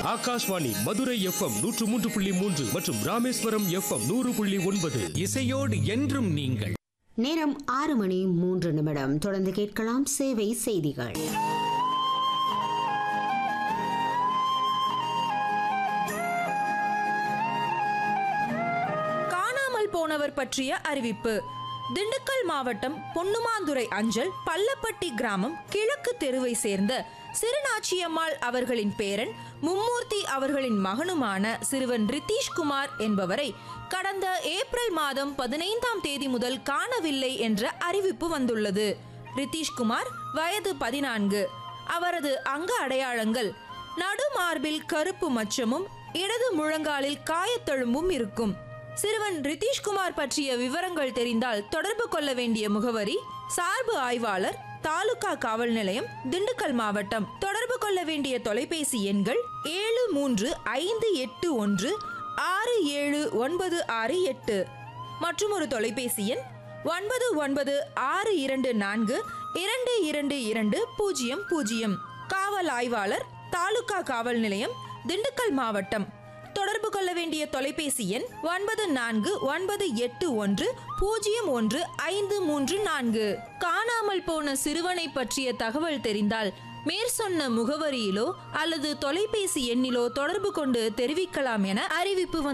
Akashvani Madurai FM நூற்று மூன்று புள்ளி மூன்று மற்றும் ராமேஸ்வரம் எஃப்எம் நூறு புள்ளி ஒன்பது இசையோடு என்றும் நீங்கள் நேரம் ஆறு மணி மூன்று நிமிடம் தொடர்ந்து கேட்கலாம் சேவை செய்திகள் காணாமல் போனவர் பற்றிய அறிவிப்பு திண்டுக்கல் மாவட்டம் பொன்னுமாந்துறை அஞ்சல் பள்ளப்பட்டி கிராமம் கிழக்கு தெருவை சேர்ந்த சிறுநாச்சியம்மாள் அவர்களின் பேரன் மும்மூர்த்தி அவர்களின் மகனுமான சிறுவன் ரித்தீஷ்குமார் என்பவரை கடந்த ஏப்ரல் மாதம் பதினைந்தாம் தேதி முதல் காணவில்லை என்ற அறிவிப்பு வந்துள்ளது ரித்தீஷ்குமார் வயது பதினான்கு அவரது அங்க அடையாளங்கள் நடுமார்பில் கருப்பு மச்சமும் இடது முழங்காலில் காயத்தழும்பும் இருக்கும் சிறுவன் ரித்தீஷ்குமார் பற்றிய விவரங்கள் தெரிந்தால் தொடர்பு கொள்ள வேண்டிய முகவரி சார்பு ஆய்வாளர் தாலுகா காவல் நிலையம் திண்டுக்கல் மாவட்டம் தொடர்பு கொள்ள வேண்டிய தொலைபேசி எண்கள் ஏழு மூன்று ஐந்து எட்டு ஒன்று ஆறு ஏழு ஒன்பது ஆறு எட்டு மற்றும் ஒரு தொலைபேசி எண் ஒன்பது ஒன்பது ஆறு இரண்டு நான்கு இரண்டு இரண்டு இரண்டு பூஜ்ஜியம் பூஜ்ஜியம் காவல் ஆய்வாளர் தாலுகா காவல் நிலையம் திண்டுக்கல் மாவட்டம் தொடர்பு கொள்ள வேண்டிய தொலைபேசி எண் ஒன்பது நான்கு ஒன்பது எட்டு ஒன்று பூஜ்ஜியம் ஒன்று ஐந்து மூன்று நான்கு காணாமல் போன சிறுவனை பற்றிய தகவல் தெரிந்தால் மேற்சொன்ன முகவரியிலோ அல்லது தொலைபேசி எண்ணிலோ தொடர்பு கொண்டு தெரிவிக்கலாம் என அறிவிப்பு வந்து